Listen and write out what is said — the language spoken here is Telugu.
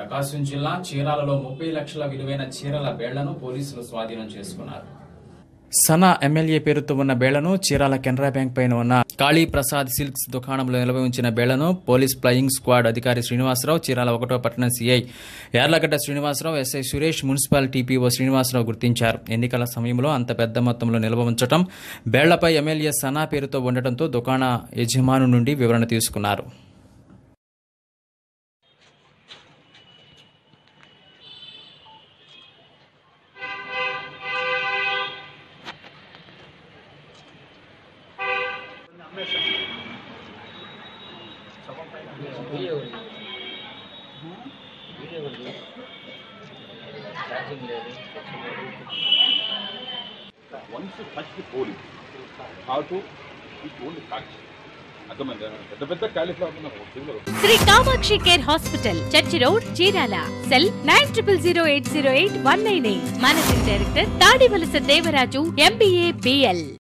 ప్రకాశం జిల్లా చీరాలలో ముప్పై లక్షల విలువైన చీరల బేళ్లను పోలీసులు స్వాధీనం చేసుకున్నారు సనా ఎమ్మెల్యే పేరుతో ఉన్న బేళ్లను చీరాల కెనరా బ్యాంక్ పైన ఉన్న కాళీ ప్రసాద్ సిల్క్స్ దుకాణంలో నిల్వ ఉంచిన బేళ్లను పోలీస్ ఫ్లయింగ్ స్క్వాడ్ అధికారి శ్రీనివాసరావు చీరాల ఒకటో పట్టణ CI Yarlagadda Srinivasa Rao SI Suresh municipal TPO Srinivasa Rao గుర్తించారు ఎన్నికల సమయంలో అంత పెద్ద మొత్తంలో నిల్వ ఉంచడం బేళ్లపై ఎమ్మెల్యే సనా పేరుతో ఉండటంతో దుకాణ యజమాను నుండి వివరణ తీసుకున్నారు once you touch the police, how to it only touch. అర్థమైందా పెద్ద పెద్ద క్యాలిఫ్లవర్ నాకు finger Sri Kamakshi care hospital church road Chirala cell nine triple zero eight zero eight one nine eight managing director Tadivalasa Devaraju MBA BL